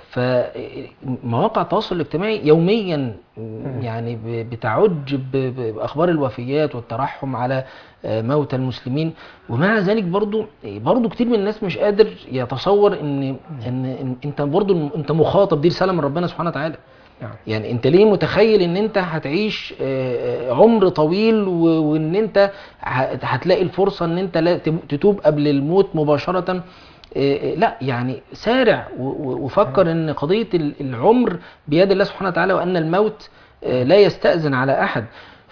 فمواقع التواصل الاجتماعي يوميا يعني ب- بتعج ب- ب- باخبار الوفيات والترحم على آه، موتى المسلمين ومع ذلك برضو برضو كتير من الناس مش قادر يتصور ان ان إن انت برضو انت مخاطب دي رساله من ربنا سبحانه وتعالى نعم. يعني انت ليه متخيل ان انت هتعيش آه، آه، عمر طويل و- وان انت ه- هتلاقي الفرصه ان انت لا تب- تتوب قبل الموت مباشره آه، آه، لا يعني سارع و- و- وفكر ان قضيه ال- العمر بيد الله سبحانه وتعالى وان الموت آه، لا يستأذن على احد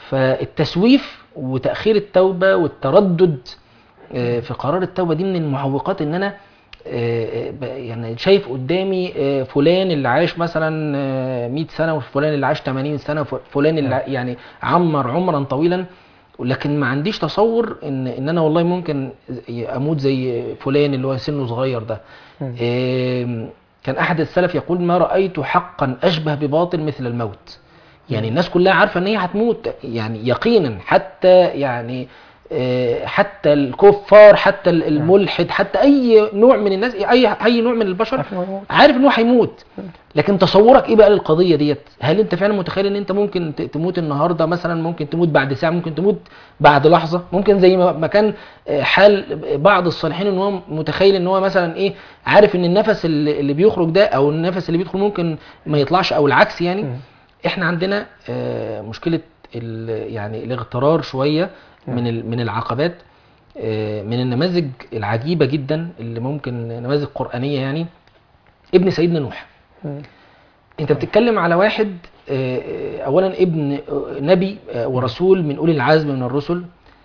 فالتسويف وتأخير التوبة والتردد آه، في قرار التوبة دي من المعوقات ان انا آه، آه، ب- يعني شايف قدامي آه، فلان اللي عاش مثلا آه، 100 سنة وفلان اللي عاش 80 سنة وفلان اللي ع- يعني عمر عمرا طويلا لكن ما عنديش تصور ان ان انا والله ممكن اموت زي فلان اللي هو سنه صغير ده مم. آم، كان احد السلف يقول ما رايت حقا اشبه بباطل مثل الموت يعني الناس كلها عارفه ان هي هتموت يعني يقينا حتى يعني آه، حتى الكفار حتى ال- الملحد حتى اي نوع من الناس اي اي نوع من البشر عارف إن هو يموت. عارف ان هو هيموت لكن تصورك ايه بقى للقضيه ديت هل انت فعلا متخيل ان انت ممكن ت- تموت النهارده مثلا ممكن تموت بعد ساعه ممكن تموت بعد لحظه ممكن زي ما ما كان آه، حال بعض الصالحين ان هو متخيل ان هو مثلا ايه عارف ان النفس اللي اللي بيخرج ده او النفس اللي بيدخل ممكن ما يطلعش او العكس يعني مم. احنا عندنا آه، مشكله ال- يعني الاغترار شويه من ال- من العقبات آه، من النماذج العجيبه جدا اللي ممكن نماذج قرانيه يعني ابن سيدنا نوح مم. انت بتتكلم على واحد آه، آه، اولا ابن آه، نبي آه، ورسول من اولي العزم من الرسل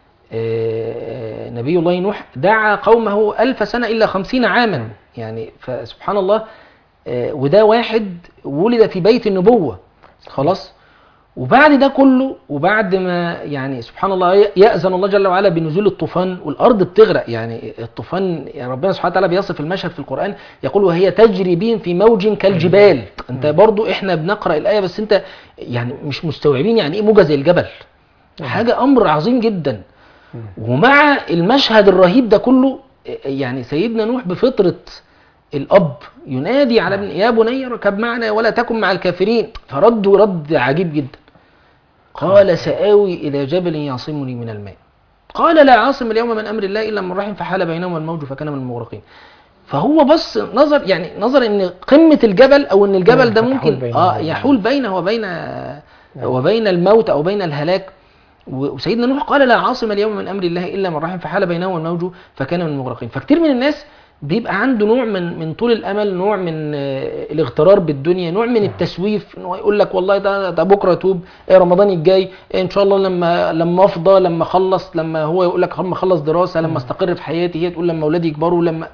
آه، نبي الله نوح دعا قومه ألف سنة إلا خمسين عاما يعني فسبحان الله آه، وده واحد ولد في بيت النبوة خلاص وبعد ده كله وبعد ما يعني سبحان الله يأذن الله جل وعلا بنزول الطوفان والأرض بتغرق يعني الطوفان يعني ربنا سبحانه وتعالى بيصف المشهد في القرآن يقول وهي تجري بهم في موج كالجبال انت برضو احنا بنقرأ الآية بس انت يعني مش مستوعبين يعني ايه موجة زي الجبل حاجة أمر عظيم جدا ومع المشهد الرهيب ده كله يعني سيدنا نوح بفطرة الأب ينادي على ابن يا بني اركب معنا ولا تكن مع الكافرين فردوا رد عجيب جدا قال سآوي إلى جبل يعصمني من الماء قال لا عاصم اليوم من أمر الله إلا من رحم فحال بينهما الموج فكان من المغرقين فهو بص نظر يعني نظر ان قمة الجبل او ان الجبل ده تحول ممكن بينه اه وبين- يحول بينه وبين وبين الموت او بين الهلاك و- وسيدنا نوح قال لا عاصم اليوم من امر الله الا من رحم فحال بينهما الموج فكان من المغرقين فكتير من الناس بيبقى عنده نوع من من طول الامل نوع من آه، الاغترار بالدنيا نوع من التسويف ان هو يقول لك والله ده ده بكره اتوب إيه رمضان الجاي إيه ان شاء الله لما لما افضى لما اخلص لما هو يقول لك لما اخلص دراسه لما استقر في حياتي هي تقول لما اولادي يكبروا لما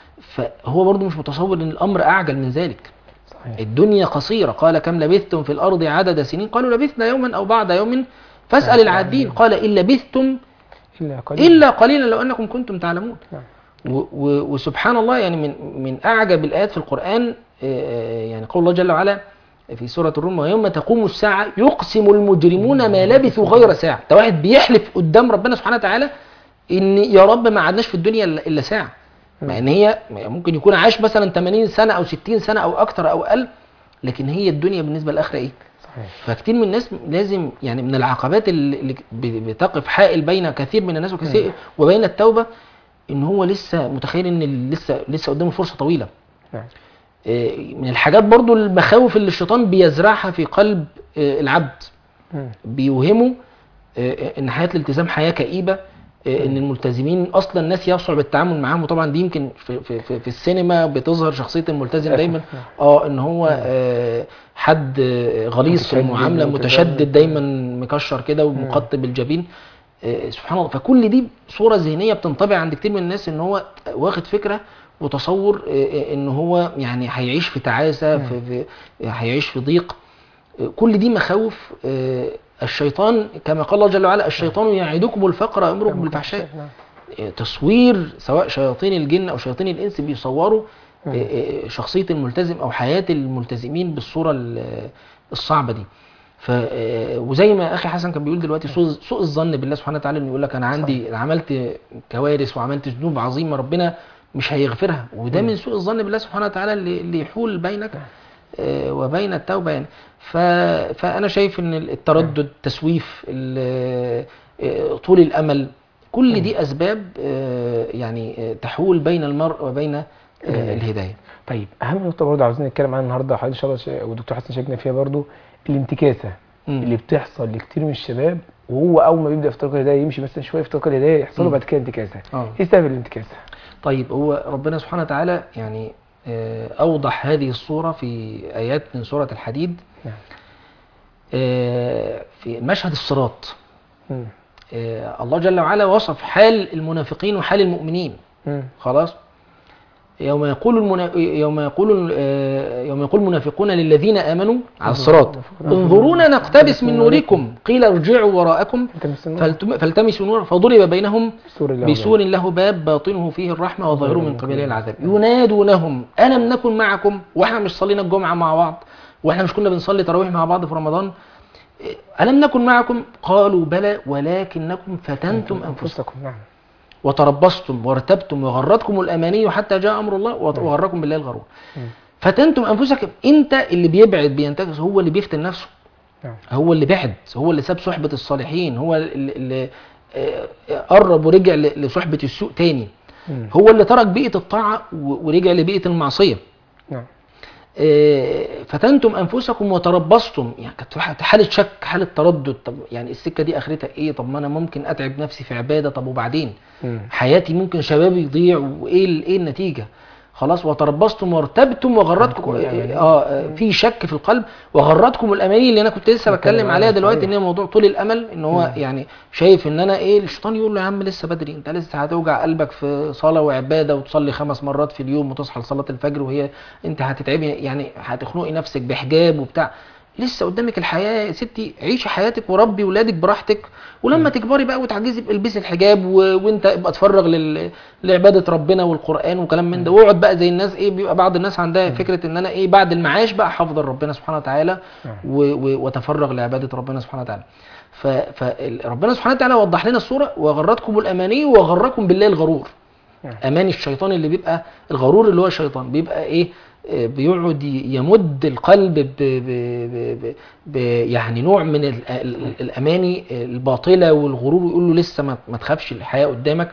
فهو برضه مش متصور ان الامر اعجل من ذلك صحيح الدنيا قصيرة قال كم لبثتم في الأرض عدد سنين قالوا لبثنا يوما أو بعد يوم فاسأل فاسأل العادين العادين. قال إن لبثتم إلا قليل إلا قليلا لو أنكم كنتم تعلمون نعم. و- و- وسبحان الله يعني من من أعجب الآيات في القرآن آه، يعني قول الله جل وعلا في سورة الروم ويوم تقوم الساعة يقسم المجرمون ما لبثوا غير ساعة ده واحد بيحلف قدام ربنا سبحانه وتعالى إن يا رب ما عدناش في الدنيا إلا إلا ساعة مع إن هي ممكن يكون عاش مثلا 80 سنة أو 60 سنة أو أكتر أو أقل لكن هي الدنيا بالنسبة للآخرة إيه؟ صحيح فكتير من الناس لازم يعني من العقبات اللي اللي ب- بتقف حائل بين كثير من الناس وكثير وبين التوبة ان هو لسه متخيل ان لسه لسه قدامه فرصة طويلة نعم إيه، من الحاجات برضو المخاوف اللي الشيطان بيزرعها في قلب إيه، العبد مم. بيوهمه إيه، ان حياة الالتزام حياة كئيبة إيه، ان الملتزمين اصلا الناس يصعب التعامل معاهم وطبعا دي يمكن في, في, في, في السينما بتظهر شخصية الملتزم للأسف. دايما اه ان هو آه حد آه، غليظ في متشدد المعامله ومتزمت. متشدد دايما مكشر كده ومقطب الجبين آه، سبحان الله فكل دي صوره ذهنيه بتنطبع عند كتير من الناس ان هو واخد فكره وتصور آه، آه، ان هو يعني هيعيش في تعاسه في, في هيعيش في ضيق آه، كل دي مخاوف آه، الشيطان كما قال الله جل وعلا الشيطان يعدكم الفقر ويامركم بالفحشاء نعم. تصوير سواء شياطين الجن او شياطين الانس بيصوروا مم. آه، آه، شخصيه الملتزم او حياه الملتزمين بالصوره ال- الصعبه دي ف آه، وزي ما اخي حسن كان بيقول دلوقتي سوء سوء الظن بالله سبحانه وتعالى انه يقول لك انا عندي أنا عملت كوارث وعملت ذنوب عظيمه ربنا مش هيغفرها وده من سوء الظن بالله سبحانه وتعالى اللي اللي يحول بينك آه، وبين التوبه يعني ف... فانا شايف ان التردد التسويف ال- آه، طول الامل كل دي اسباب آه، يعني آه، تحول بين المرء وبين آه، الهدايه طيب اهم نقطه برضه عاوزين نتكلم عنها النهارده حضرتك ان شاء الله شا- والدكتور حسن شاركنا فيها برضه الانتكاسه مم. اللي بتحصل لكتير من الشباب وهو اول ما بيبدا في طريق الهدايه يمشي مثلا شويه في طريق الهدايه يحصل له مم. بعد كده انتكاسه اه ايه سبب الانتكاسه؟ طيب هو ربنا سبحانه وتعالى يعني آه، أوضح هذه الصورة في آيات من سورة الحديد نعم. آه، في مشهد الصراط مم. آه، الله جل وعلا وصف حال المنافقين وحال المؤمنين مم. خلاص يوم يقول المنا... يوم يقول آه، يوم يقول المنافقون للذين آمنوا على الصراط انظرونا نقتبس من نوركم قيل ارجعوا وراءكم انت مستني فالتم- فالتمسوا نورا فضرب بينهم سوري الله بسور له باب باطنه فيه الرحمة وظاهره من قبله العذاب ينادونهم ألم نكن معكم وإحنا مش صلينا الجمعة مع بعض وإحنا مش كنا بنصلي تراويح مع بعض في رمضان ألم نكن معكم قالوا بلى ولكنكم فتنتم أنفسكم انفسكم نعم وتربصتم وارتبتم وغرتكم الأماني حتى جاء أمر الله وغركم بالله الغرور مم. فتنتم أنفسكم أنت اللي بيبعد بينتكس هو اللي بيفتن نفسه نعم هو اللي بعد هو اللي ساب صحبة الصالحين هو اللي, اللي آه، قرب ورجع ل- لصحبة السوء تاني مم. هو اللي ترك بيئة الطاعة و- ورجع لبيئة المعصية نعم آه، فتنتم أنفسكم وتربصتم يعني كانت في حالة شك حالة تردد طب يعني السكة دي آخرتها إيه طب ما أنا ممكن أتعب نفسي في عبادة طب وبعدين مم. حياتي ممكن شبابي يضيع وإيه ال- إيه النتيجة خلاص وتربصتم وارتبتم وغرتكم غرتكم الأماني. اه آه، في شك في القلب وغرتكم الاماني اللي انا كنت لسه بتكلم بتكلم عنها عليها دلوقتي صحيح. ان هي موضوع طول الامل ان هو يعني شايف ان انا ايه الشيطان يقول له يا عم لسه بدري انت لسه هتوجع قلبك في صلاه وعباده وتصلي خمس مرات في اليوم وتصحى لصلاه الفجر وهي انت هتتعبي يعني هتخنقي نفسك بحجاب وبتاع لسه قدامك الحياه يا ستي عيشي حياتك وربي ولادك براحتك ولما تكبري بقى وتعجزي يبقى البسي الحجاب و... وانت ابقى اتفرغ لل... لعباده ربنا والقران وكلام من ده واقعد بقى زي الناس ايه بيبقى بعض الناس عندها فكره ان انا ايه بعد المعاش بقى حافظ ربنا سبحانه وتعالى نعم. و... و... وتفرغ لعباده ربنا سبحانه وتعالى ف... فربنا سبحانه وتعالى وضح لنا الصوره وغرتكم الاماني وغركم بالله الغرور نعم. اماني الشيطان اللي بيبقى الغرور اللي هو الشيطان بيبقى ايه آه، بيقعد ي- يمد القلب ب ب ب ب ب يعني نوع من ال ال الاماني الباطله والغرور ويقول له لسه ما, ما تخافش الحياه قدامك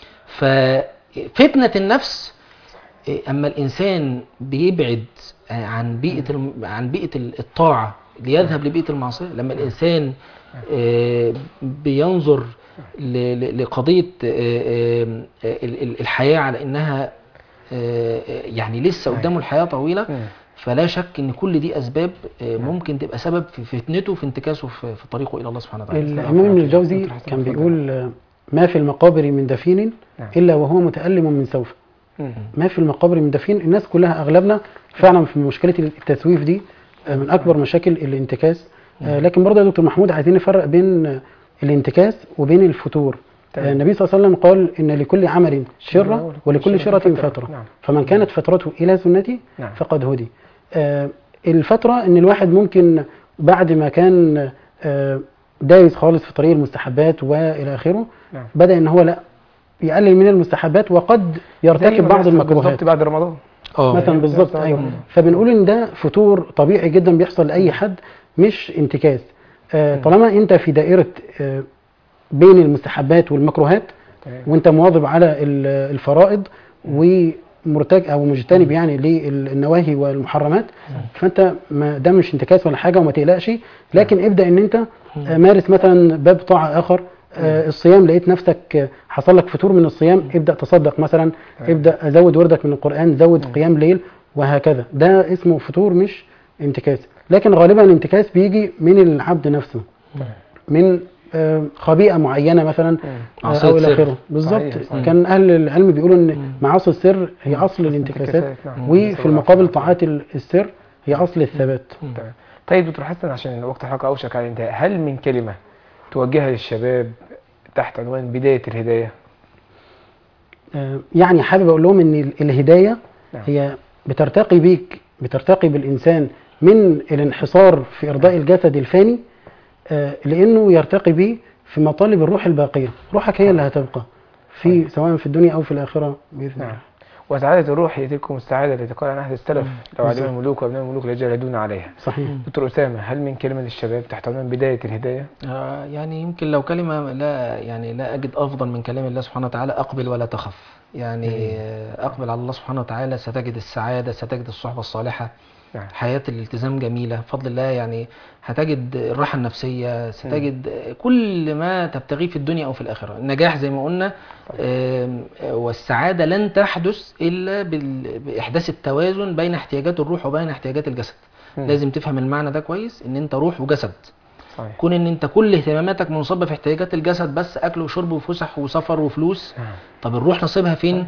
ففتنه النفس آه، اما الانسان بيبعد آه، عن بيئه الم- عن بيئه ال- الطاعه ليذهب لبيئه المعصيه لما الانسان آه، بينظر ل- ل- لقضيه آه، آه، ال- ال- الحياه على انها آه، يعني لسه قدامه الحياه طويله مم. فلا شك ان كل دي اسباب آه، ممكن تبقى سبب في فتنته في انتكاسه في في طريقه الى الله سبحانه وتعالى الإمام ابن الجوزي دكتور حسن كان اتفضل. بيقول آه، ما في المقابر من دفين نعم. إلا وهو متألم من سوف مم. ما في المقابر من دفين الناس كلها أغلبنا فعلا في مشكلة التسويف دي آه، من أكبر مشاكل الانتكاس آه، لكن برضه يا دكتور محمود عايزين نفرق بين آه، الانتكاس وبين الفتور تمام. آه، النبي صلى الله عليه وسلم قال إن لكل عمل شرة ولكل شرة فترة. فترة نعم. فمن كانت فترته إلى سنتي نعم. فقد هدي آه، الفترة ان الواحد ممكن بعد ما كان آه، دايس خالص في طريق المستحبات والى اخره نعم. بدأ ان هو لا يقلل من المستحبات وقد زي يرتكب ما بعض بيحصل المكروهات بالظبط بعد رمضان اه مثلا بالظبط بيحصل ايوه بعد- فبنقول ان ده فتور طبيعي جدا بيحصل لاي حد مش انتكاس آه، طالما انت في دائرة آه، بين المستحبات والمكروهات تمام. وانت مواظب على ال- الفرائض ومرتج او مجتنب يعني للنواهي والمحرمات فانت ما ده مش انتكاس ولا حاجه وما تقلقش لكن ابدا ان انت آه، مارس مثلا باب طاعه اخر آه، الصيام لقيت نفسك آه، حصل لك فتور من الصيام ابدا تصدق مثلا ابدا زود وردك من القران زود قيام ليل وهكذا ده اسمه فتور مش انتكاس لكن غالبا الانتكاس بيجي من العبد نفسه من آه، خبيئه معينه مثلا آه، معصية او الى سر. اخره بالظبط صحيح، صحيح. كان اهل العلم بيقولوا ان معاصي السر هي اصل الانتكاسات الانتكاسات، نعم. وفي المقابل طاعات ال- السر هي اصل الثبات تمام. طيب دكتور حسن عشان وقت الحلقه اوشك على الانتهاء هل من كلمه توجهها للشباب تحت عنوان بدايه الهدايه آه، يعني حابب اقول لهم ان ال- الهدايه نعم. هي بترتقي بيك بترتقي بالانسان من الانحصار في ارضاء الجسد الفاني آه، لانه يرتقي بيه في مطالب الروح الباقيه روحك هي اللي هتبقى في سواء في الدنيا او في الاخره باذن نعم الله وسعادة الروح هي تلكم السعادة التي قال عنها أهل السلف لو بالظبط. علم الملوك وأبناء الملوك لجاهدون عليها صحيح دكتور أسامة هل من كلمة للشباب تحت عنوان بداية الهداية؟ آه، يعني يمكن لو كلمة لا يعني لا أجد أفضل من كلام الله سبحانه وتعالى أقبل ولا تخف يعني آه، أقبل على الله سبحانه وتعالى ستجد السعادة ستجد الصحبة الصالحة نعم. حياة الالتزام جميلة بفضل الله يعني هتجد الراحة النفسية ستجد كل ما تبتغيه في الدنيا أو في الآخرة النجاح زي ما قلنا آم، آه، والسعادة لن تحدث إلا بال- بإحداث التوازن بين احتياجات الروح وبين احتياجات الجسد مم. لازم تفهم المعنى ده كويس ان انت روح وجسد صحيح كون ان انت كل اهتماماتك منصبه في احتياجات الجسد بس اكل وشرب وفسح وسفر وفلوس نعم. طب الروح نصيبها فين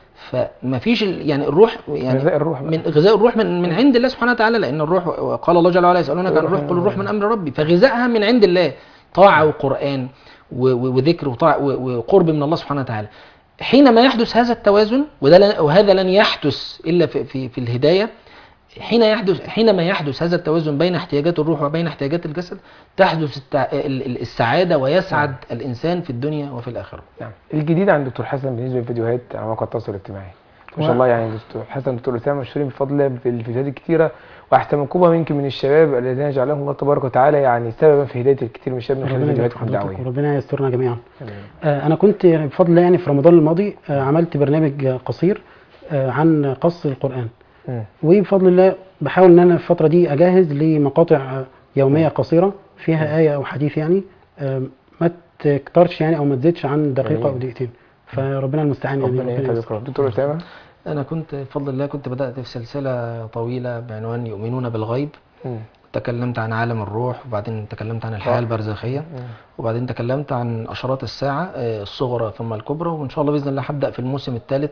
فما فيش ال- يعني الروح يعني غذاء الروح بقى. من غذاء الروح من من عند الله سبحانه وتعالى لان الروح قال الله جل وعلا يسالونك عن الروح قل الروح من امر ربي فغذائها من عند الله طاعه وقران و- و- وذكر وطاعه و- وقرب من الله سبحانه وتعالى حينما يحدث هذا التوازن وده لن وهذا لن يحدث الا في في, في الهدايه حين يحدث حينما يحدث هذا التوازن بين احتياجات الروح وبين احتياجات الجسد تحدث التع... ال- ال- السعاده ويسعد الانسان في الدنيا وفي الاخره نعم الجديد عند دكتور حسن بالنسبة للفيديوهات على مواقع التواصل الاجتماعي ما شاء و- الله يعني دكتور حسن ودكتور أسامة مشهورين بفضل الله بالفيديوهات الكتيرة وأحسنكم يمكن من الشباب الذين جعلهم الله تبارك وتعالى يعني سببا في هداية الكثير من الشباب من خلال ربنا يبارك فيديوهاتكم في حضرتك الدعوية وربنا يسترنا جميعا آمين. آه، انا كنت يعني بفضل الله يعني في رمضان الماضي آه، عملت برنامج آه، قصير آه، عن قص القران مم. وبفضل الله بحاول ان انا في الفتره دي اجهز لمقاطع آه، يوميه قصيره فيها ايه او حديث يعني آه، ما تكترش يعني او ما تزيدش عن دقيقه او جميل. دقيقتين فربنا المستعان يعني ربنا ينفع يستر. بكم دكتور أسامة انا كنت بفضل الله كنت بدات في سلسله طويله بعنوان يؤمنون بالغيب مم. تكلمت عن عالم الروح وبعدين تكلمت عن الحياه آه. البرزخيه مم. وبعدين تكلمت عن اشراط الساعه آه، الصغرى ثم الكبرى وان شاء الله باذن الله هبدا في الموسم الثالث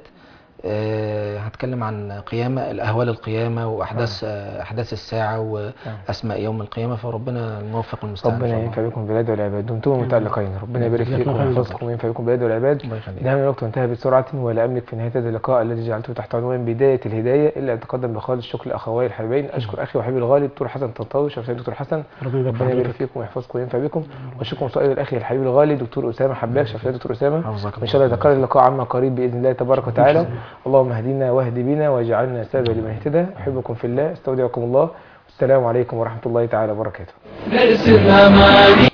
آه، هتكلم عن قيامه الاهوال القيامه واحداث آه، احداث الساعه واسماء يوم القيامه فربنا الموفق المستعان إن ربنا شاء الله. ينفع بكم البلاد والعباد دمتم متألقين ربنا يبارك جزاكم فيكم الله خير. ويحفظكم وينفع بكم البلاد والعباد الله يخليك نعم الوقت انتهى بسرعة ولا أملك في نهاية هذا اللقاء الذي جعلته تحت عنوان بداية الهداية إلا أن أتقدم بخالص الشكر لأخوي الحبيبين أشكر أخي وحبيبي الغالي دكتور حسن طنطاوي شخصيا دكتور حسن ربنا يبارك في ربنا يبارك حضرتك فيكم ويحفظكم وينفع بكم وأشكركم سؤال الأخي الحبيب الغالي دكتور أسامة حباك شخصيا دكتور أسامة حفظك وإن شاء الله يتكرر اللقاء عما قريب بإذن الله تبارك وتعالى اللهم اهدنا واهد بنا واجعلنا سببا لمن اهتدى أحبكم في الله استودعكم الله والسلام عليكم ورحمة الله تعالى وبركاته نرسم أماني